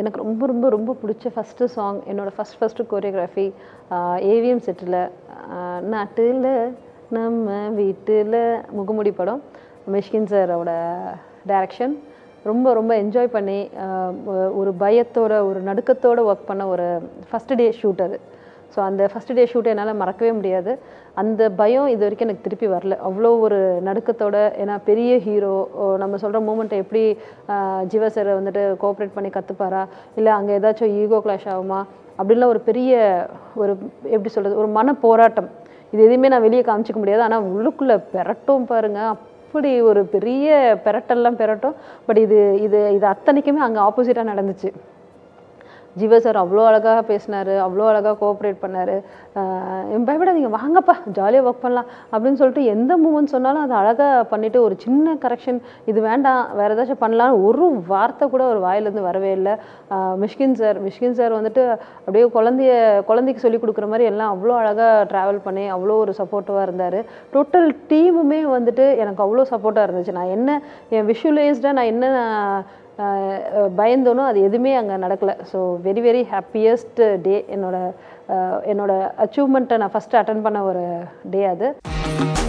எனக்கு ரொம்ப ரொம்ப ரொம்ப பிடிச்ச ஃபஸ்ட்டு சாங் என்னோடய ஃபஸ்ட் ஃபஸ்ட்டு கோரியோகிராஃபி ஏவிஎம் செட்டில் நாட்டில் நம்ம வீட்டில் முகமுடி படம் மிஷ்கின் சாரோட டைரக்ஷன் ரொம்ப ரொம்ப என்ஜாய் பண்ணி ஆஹ் ஒ- ஒரு பயத்தோட ஒரு நடுக்கத்தோட ஒர்க் பண்ண ஒரு ஃபஸ்ட் டே ஷூட் அது ஸோ அந்த ஃபஸ்ட் டே ஷூட் என்னால் மறக்கவே முடியாது அந்த பயம் இது வரைக்கும் எனக்கு திருப்பி வரல அவ்வளோ ஒரு நடுக்கத்தோட ஏன்னா பெரிய ஹீரோ நம்ம சொல்கிற மூமெண்ட்டை எப்படி ஆஹ் ஜீவா சார் வந்துட்டு கோஆப்ரேட் பண்ணி கற்றுப்பாரா இல்லை அங்கே ஏதாச்சும் ஈகோ கிளாஷ் ஆகுமா அப்படின்லாம் ஒரு பெரிய ஒரு எப்படி சொல்கிறது ஒரு மன போராட்டம் இது எதுவுமே நான் வெளியே காமிச்சிக்க முடியாது ஆனால் உள்ளுக்குள்ளே பெரட்டும் பாருங்க அப்படி ஒரு பெரிய பெரட்டெல்லாம் பெரட்டும் பட் இது இது இது அத்தனைக்குமே அங்கே ஆப்போசிட்டாக நடந்துச்சு ஜீவா சார் அவ்வளோ அழகாக பேசினார் அவ்வளோ அழகாக கோஆப்ரேட் பண்ணார் பயப்படாதீங்க வாங்கப்பா ஜாலியாக ஒர்க் பண்ணலாம் அப்படின்னு சொல்லிட்டு எந்த மூமெண்ட் சொன்னாலும் அதை அழகாக பண்ணிவிட்டு ஒரு சின்ன கரெக்ஷன் இது வேண்டாம் வேறு ஏதாச்சும் பண்ணலாம்னு ஒரு வார்த்தை கூட ஒரு வாயிலேருந்து வரவே இல்லை ஆஹ் மிஷ்கின் சார் மிஷ்கின் சார் வந்துட்டு அப்படியே குழந்தைய குழந்தைக்கு சொல்லி கொடுக்குற மாதிரி எல்லாம் அவ்வளோ அழகாக ட்ராவல் பண்ணி அவ்வளோ ஒரு சப்போர்ட்டிவாக இருந்தார் டோட்டல் டீமுமே வந்துட்டு எனக்கு அவ்வளோ சப்போர்ட்டாக இருந்துச்சு நான் என்ன என் விஷுவலைஸ்டாக நான் என்ன ஆஹ் பயந்தோனோ அது எதுவுமே அங்கே நடக்கலை so very very happiest day என்னோட ஆஹ் என்னோட அச்சீவ்மெண்ட்டை நான் ஃபஸ்ட்டு அட்டன் பண்ண ஒரு டே அது